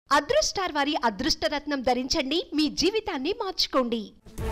అదృష్టార్ వారి అదృష్టరత్నం ధరించండి మీ జీవితాన్ని మార్చుకోండి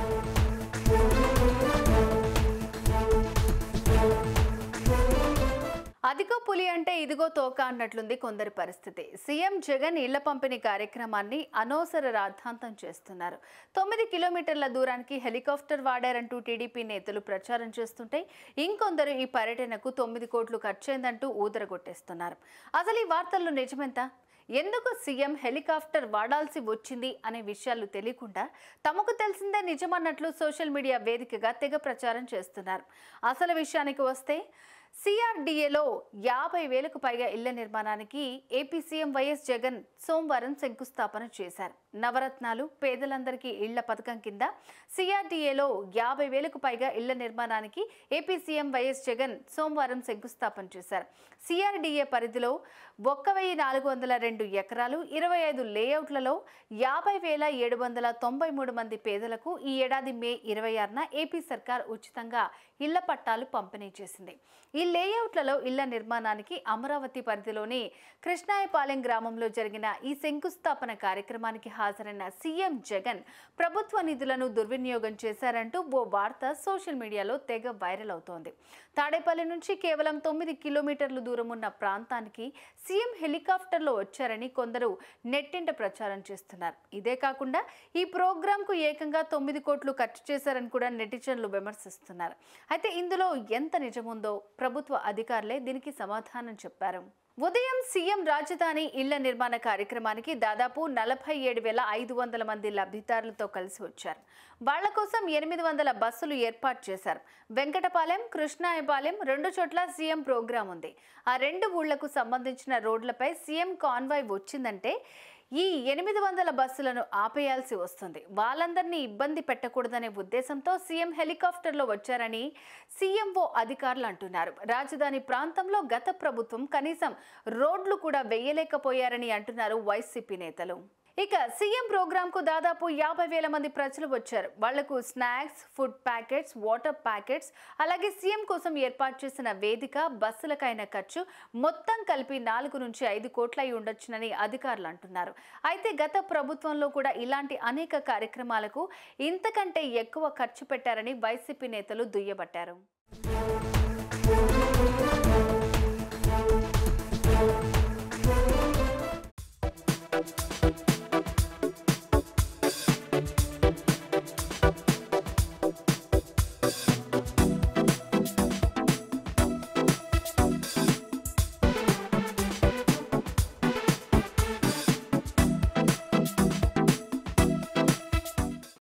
అదిగో పులి అంటే ఇదిగో తోక అన్నట్లుంది కొందరి పరిస్థితి సీఎం జగన్ ఇళ్ల పంపిణీ కార్యక్రమాన్ని అనవసర రాద్ధాంతం చేస్తున్నారు తొమ్మిది కిలోమీటర్ల దూరానికి హెలికాప్టర్ వాడారంటూ టీడీపీ నేతలు ప్రచారం చేస్తుంటే ఇంకొందరు ఈ పర్యటనకు తొమ్మిది కోట్లు ఖర్చయిందంటూ ఊదరగొట్టేస్తున్నారు అసలు ఈ వార్తల్లో నిజమెంత ఎందుకు సీఎం హెలికాప్టర్ వాడాల్సి వచ్చింది అనే విషయాలు తెలియకుండా తమకు తెలిసిందే నిజమన్నట్లు సోషల్ మీడియా వేదికగా తెగ ప్రచారం చేస్తున్నారు అసలు విషయానికి వస్తే సిఆర్డీఏలో యాభై వేలకు పైగా ఇళ్ల నిర్మాణానికి ఏపీ సీఎం వైఎస్ జగన్ సోమవారం శంకుస్థాపన చేశారు నవరత్నాలు పేదలందరికీ ఇళ్ల పథకం కింద సిఆర్డీఏలో యాభై వేలకు పైగా ఇళ్ల నిర్మాణానికి ఏపీ సీఎం వైఎస్ జగన్ సోమవారం శంకుస్థాపన చేశారు సిఆర్డీఏ పరిధిలో ఒక్క వెయ్యి నాలుగు వందల రెండు ఎకరాలు ఇరవై ఐదు లేఅవుట్లలో యాభై వేల ఏడు వందల తొంభై మూడు మంది పేదలకు ఈ ఏడాది మే ఇరవై ఆరున ఏపీ సర్కార్ ఉచితంగా ఇళ్ల పట్టాలు పంపిణీ చేసింది ఈ లేఅవుట్లలో ఇళ్ల నిర్మాణానికి అమరావతి పరిధిలోని కృష్ణాయపాలెం గ్రామంలో జరిగిన ఈ శంకుస్థాపన కార్యక్రమానికి హాజరైన సీఎం జగన్ ప్రభుత్వ నిధులను దుర్వినియోగం చేశారంటూ ఓ వార్త సోషల్ మీడియాలో తెగ వైరల్ అవుతోంది తాడేపల్లి నుంచి కేవలం తొమ్మిది కిలోమీటర్ల దూరం ఉన్న ప్రాంతానికి సీఎం హెలికాప్టర్లో వచ్చారని కొందరు నెట్టింట ప్రచారం చేస్తున్నారు ఇదే కాకుండా ఈ ప్రోగ్రాంకు ఏకంగా తొమ్మిది కోట్లు ఖర్చు చేశారని కూడా నెటిజన్లు విమర్శిస్తున్నారు అయితే ఇందులో ఎంత నిజముందో ప్రభుత్వ అధికారులే దీనికి సమాధానం చెప్పారు ఉదయం సీఎం రాజధాని ఇళ్ల నిర్మాణ కార్యక్రమానికి దాదాపు నలభై ఏడు వేల ఐదు వందల మంది లబ్ధిదారులతో కలిసి వచ్చారు వాళ్ల కోసం ఎనిమిది వందల బస్సులు ఏర్పాటు చేశారు వెంకటపాలెం కృష్ణాయపాలెం రెండు చోట్ల సీఎం ప్రోగ్రాం ఉంది ఆ రెండు ఊళ్లకు సంబంధించిన రోడ్లపై సీఎం కాన్వాయ్ వచ్చిందంటే ఈ ఎనిమిది వందల బస్సులను ఆపేయాల్సి వస్తుంది వాళ్ళందరినీ ఇబ్బంది పెట్టకూడదనే ఉద్దేశంతో సీఎం హెలికాప్టర్లో వచ్చారని సీఎంఓ అధికారులు అంటున్నారు రాజధాని ప్రాంతంలో గత ప్రభుత్వం కనీసం రోడ్లు కూడా వేయలేకపోయారని అంటున్నారు వైసీపీ నేతలు ఇక సీఎం ప్రోగ్రామ్ కు దాదాపు యాభై వేల మంది ప్రజలు వచ్చారు వాళ్లకు snacks food packets water packets అలాగే సీఎం కోసం ఏర్పాటు చేసిన వేదిక బస్సులకైన ఖర్చు మొత్తం కలిపి నాలుగు నుంచి ఐదు కోట్ల అయి ఉండొచ్చునని అధికారులు అంటున్నారు అయితే గత ప్రభుత్వంలో కూడా ఇలాంటి అనేక కార్యక్రమాలకు ఇంతకంటే ఎక్కువ ఖర్చు పెట్టారని వైసీపీ నేతలు దుయ్యబట్టారు